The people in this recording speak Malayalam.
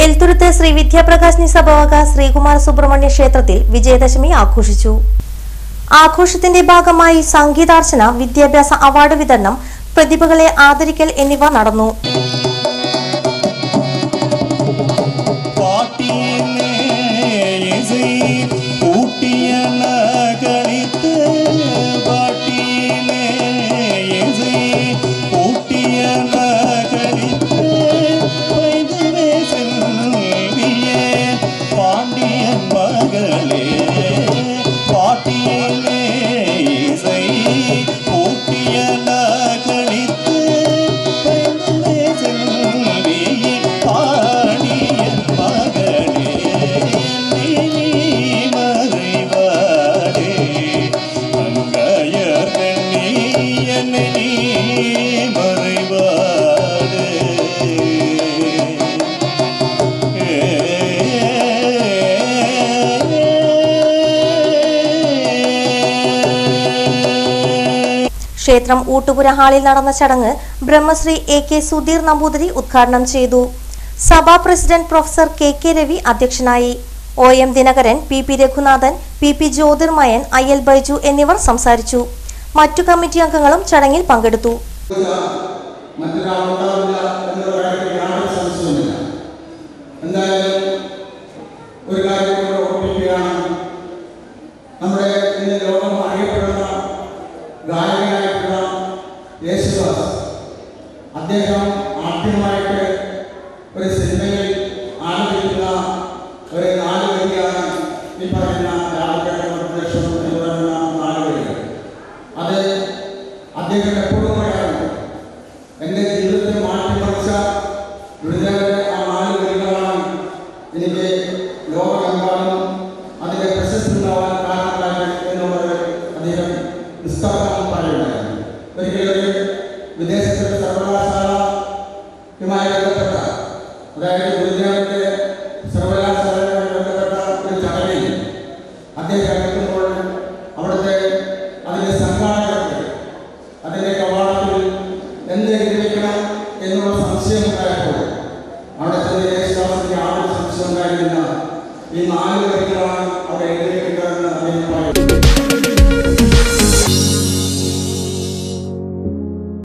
എൽത്തുരുത്ത് ശ്രീ വിദ്യാപ്രകാശ് നിസഭവക ശ്രീകുമാര സുബ്രഹ്മണ്യ ക്ഷേത്രത്തിൽ വിജയദശമി ആഘോഷിച്ചു ആഘോഷത്തിന്റെ ഭാഗമായി സംഗീതാർച്ചന വിദ്യാഭ്യാസ അവാർഡ് വിതരണം പ്രതിഭകളെ ആദരിക്കൽ എന്നിവ നടന്നു பாட்டியிலே இசை ஊட்டிய நகழித்து பாட்டியிலே இசை ஊட்டிய நகழித்து வைதுவே செல்வியே பாண்டியன் மகளே பாட்டியிலே இசை ஊட்டிய நகழித்து வைதுவே செல்வியே பாண்டியன் மகளே நீ மறைவாடே அங்கையர் கண்ணி என்னை நீ மறைவாடே ക്ഷേത്രം ഊട്ടുപുര ഹാളിൽ നടന്ന ചടങ്ങ് ബ്രഹ്മശ്രീ എ കെ സുധീർ നമ്പൂതിരി ഉദ്ഘാടനം ചെയ്തു സഭാ president professor K K Ravi അധ്യക്ഷനായി O M Dinakaran P P Raghunathan P P Jyothirmayan I L Baiju എന്നിവർ സംസാരിച്ചു മറ്റു കമ്മിറ്റി അംഗങ്ങളും ചടങ്ങിൽ പങ്കെടുത്തു മറ്റൊരാളുണ്ടാവില്ല എന്നുള്ള കാര്യത്തിൽ യാതൊരു സംശയവുമില്ല എന്തായാലും ഒരു കാര്യം കൂടെ ഓർമ്മിക്കുകയാണ് നമ്മുടെ ഇന്ന് ലോകം അറിയപ്പെടുന്ന ഗായകനായിട്ടുള്ള യേശുദാസ് അദ്ദേഹം ആദ്യമായിട്ട് ഒരു സിനിമയിൽ ആലപിക്കുന്ന ഒരു നാല് വരിയാണ് ഈ പറയുന്ന രാമകേട്ട പ്രദേശം എന്ന് പറയുന്ന നാല് വരികൾ അത് അദ്ദേഹം എപ്പോഴും പറയാറുണ്ട് എൻ്റെ ജീവിതത്തെ മാറ്റിമറിച്ച ഗുരുദേവന്റെ ആ നാല് വരികളാണ് എനിക്ക് ലോകമെമ്പാടും അതിൻ്റെ പ്രശസ്തി ഉണ്ടാവാൻ കാരണമായത് എന്നുള്ളത് അദ്ദേഹം നിസ്താരം പറയുകയായിരുന്നു ഒരിക്കലും വിദേശത്തിലെ സർവകലാശാലയുമായി ബന്ധപ്പെട്ട അതായത് ഗുരുദേവന്റെ സർവകലാശാലയുമായി ബന്ധപ്പെട്ട ഒരു ചടങ്ങിൽ അദ്ദേഹം